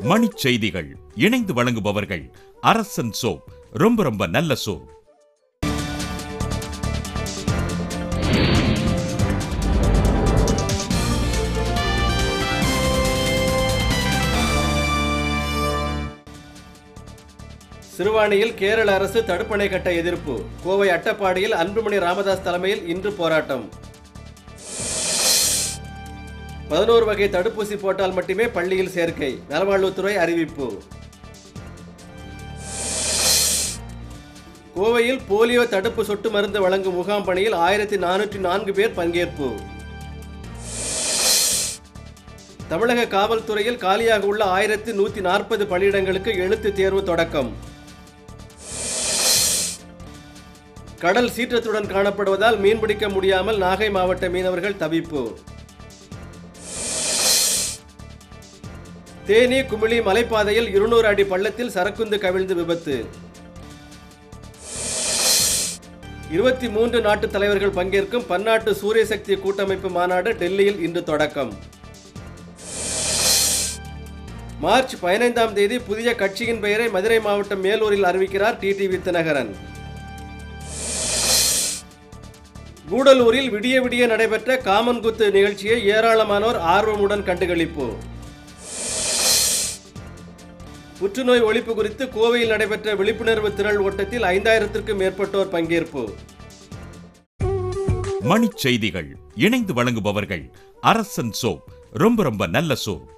மணிச் செய்திகள் இணைந்து வழங்குபவர்கள் அரசன் சோப் ரொம்ப ரொம்ப நல்ல சோப் சிறுவாணியில் கேரள அரசு தடுப்பணை கட்ட எதிர்ப்பு கோவை அட்டப்பாடியில் அன்புமணி ராமதாஸ் தலைமையில் இன்று போராட்டம் பதினோரு வகை தடுப்பூசி போட்டால் மட்டுமே பள்ளியில் சேர்க்கை நலவாழ்வுத்துறை அறிவிப்பு கோவையில் போலியோ தடுப்பு சொட்டு மருந்து வழங்கும் முகாம் பணியில் ஆயிரத்தி நானூற்றி நான்கு பேர் பங்கேற்பு தமிழக காவல்துறையில் காலியாக உள்ள ஆயிரத்தி நூற்றி நாற்பது பணியிடங்களுக்கு எழுத்து தேர்வு தொடக்கம் கடல் சீற்றத்துடன் காணப்படுவதால் மீன்பிடிக்க முடியாமல் நாகை மாவட்ட மீனவர்கள் தவிப்பு தேனி குமிளி மலைப்பாதையில் இருநூறு அடி பள்ளத்தில் சரக்குந்து கவிழ்ந்து விபத்து இருபத்தி மூன்று நாட்டு தலைவர்கள் பங்கேற்கும் பன்னாட்டு சூரிய சக்தி கூட்டமைப்பு மாநாடு டெல்லியில் இன்று தொடக்கம் மார்ச் பதினைந்தாம் தேதி புதிய கட்சியின் பெயரை மதுரை மாவட்டம் மேலூரில் அறிவிக்கிறார் டிடிவி தினகரன் கூடலூரில் விடிய விடிய நடைபெற்ற காமன் குத்து நிகழ்ச்சியை ஏராளமானோர் ஆர்வமுடன் கண்டுகளிப்பு புற்றுநோய் ஒழிப்பு குறித்து கோவையில் நடைபெற்ற விழிப்புணர்வு திரள் ஓட்டத்தில் ஐந்தாயிரத்திற்கும் மேற்பட்டோர் பங்கேற்பு மணிச் செய்திகள் இணைந்து வழங்குபவர்கள் அரசன் சோப் ரொம்ப ரொம்ப நல்ல சோப்